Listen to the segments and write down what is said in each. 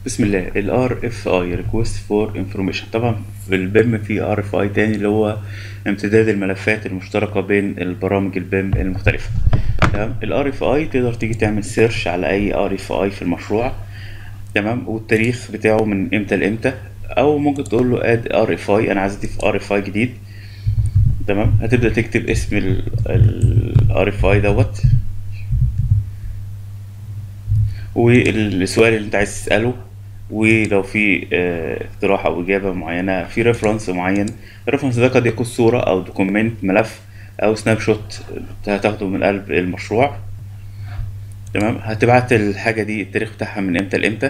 بسم الله ال RFI Request for Information طبعا في البيم في RFI تاني اللي هو امتداد الملفات المشتركة بين البرامج البيم المختلفة تمام ال RFI تقدر تيجي تعمل سيرش على أي RFI في المشروع تمام والتاريخ بتاعه من امتى لامتى أو ممكن تقول له اد RFI أنا عايز أضيف RFI جديد تمام هتبدأ تكتب اسم ال ال RFI دوت والسؤال اللي انت عايز تسأله ولو في اه اقتراح او اجابة معينة في ريفرنس معين الريفرنس ده قد يكون صورة او دوكومنت ملف او سناب شوت هتاخده من قلب المشروع تمام هتبعت الحاجة دي التاريخ بتاعها من امتى لامتى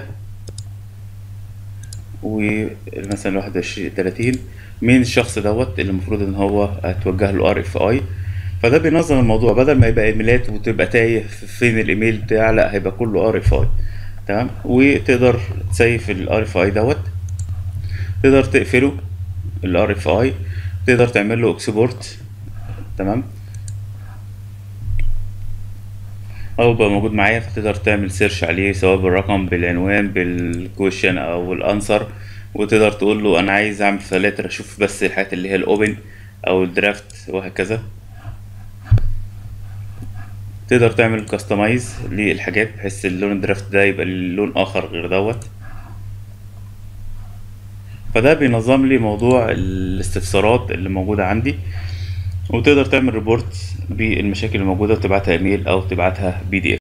ومثلا واحد وعشرين تلاتين مين الشخص دوت اللي المفروض ان هو هتوجه له ار اف اي فده بينظم الموضوع بدل ما يبقى ايميلات وتبقى تايه فين الايميل بتاع لا هيبقى كله ار اف اي تمام وتقدر تسيف الار اف اي دوت تقدر تقفله الار اف اي تقدر تعمل له اكسبورت تمام او بقى موجود معايا فتقدر تعمل سيرش عليه سواء بالرقم بالعنوان بالكويشن او الانسر وتقدر تقول له انا عايز اعمل فلاتر اشوف بس الحاجات اللي هي الاوبن او الدرافت وهكذا تقدر تعمل كاستمايز للحاجات بحيث اللون الدرافت ده يبقى لون اخر غير دوت فده بينظم لي موضوع الاستفسارات اللي موجودة عندي وتقدر تعمل ريبورت بالمشاكل الموجودة وتبعتها ايميل او تبعتها بي دي اف